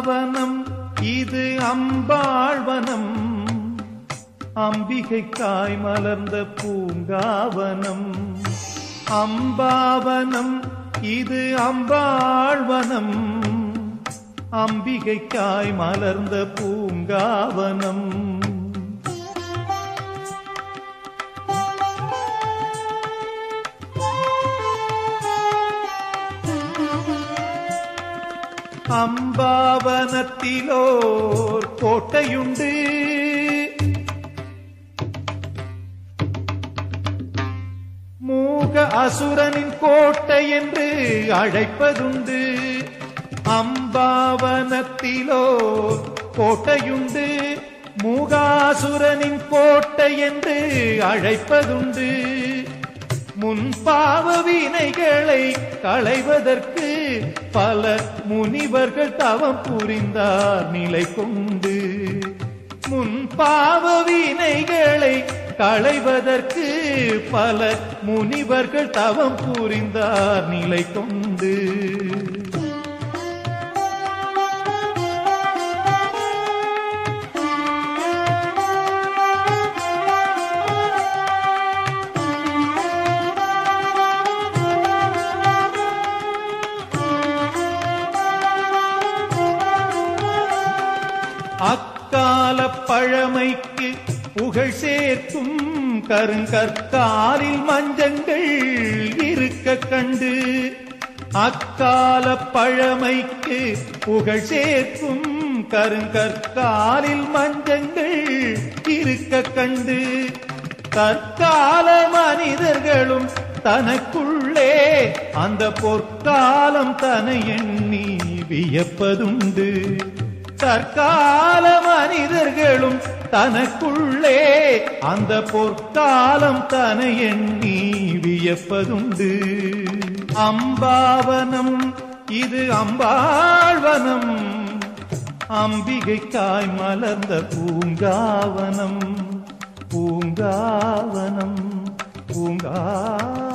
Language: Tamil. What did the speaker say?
அம்பாவனம் இது அம்பாழ்வனம் அம்பிகைக்காய் மலர்ந்த பூங்காவனம் அம்பாவனம் இது அம்பாழ்வனம் அம்பிகைக்காய் மலர்ந்த பூங்காவனம் அம்பாவனத்திலோர் கோட்டையுண்டு மூக அசுரனின் கோட்டை என்று அழைப்பதுண்டு அம்பாவனத்திலோர் கோட்டையுண்டு மூகாசுரனின் கோட்டை என்று அழைப்பதுண்டு முன்பாவ வினைகளை களைவதற்கு பல முனிவர்கள் தவம் புரிந்தார் நிலை கொண்டு முன்பாவ வினைகளை களைவதற்கு பல முனிவர்கள் தவம் புரிந்தார் நிலை கொண்டு அக்கால பழமைக்கு புகழ் சேர்க்கும் கருங்கற்காலில் மஞ்சங்கள் இருக்க கண்டு அக்கால பழமைக்கு புகழ் சேர்க்கும் கருங்கற்காலில் மஞ்சங்கள் இருக்க கண்டு தற்கால மனிதர்களும் தனக்குள்ளே அந்த பொற்காலம் தன எண்ணி வியப்பதுண்டு தற்கால மனிதர்களும் தனக்குள்ளே அந்த பொற்காலம் தன எண்ணி வியப்பதுண்டு அம்பாவனம் இது அம்பாழ்வனம் அம்பிகைக்காய் மலர்ந்த பூங்காவனம் பூங்காவனம் பூங்கா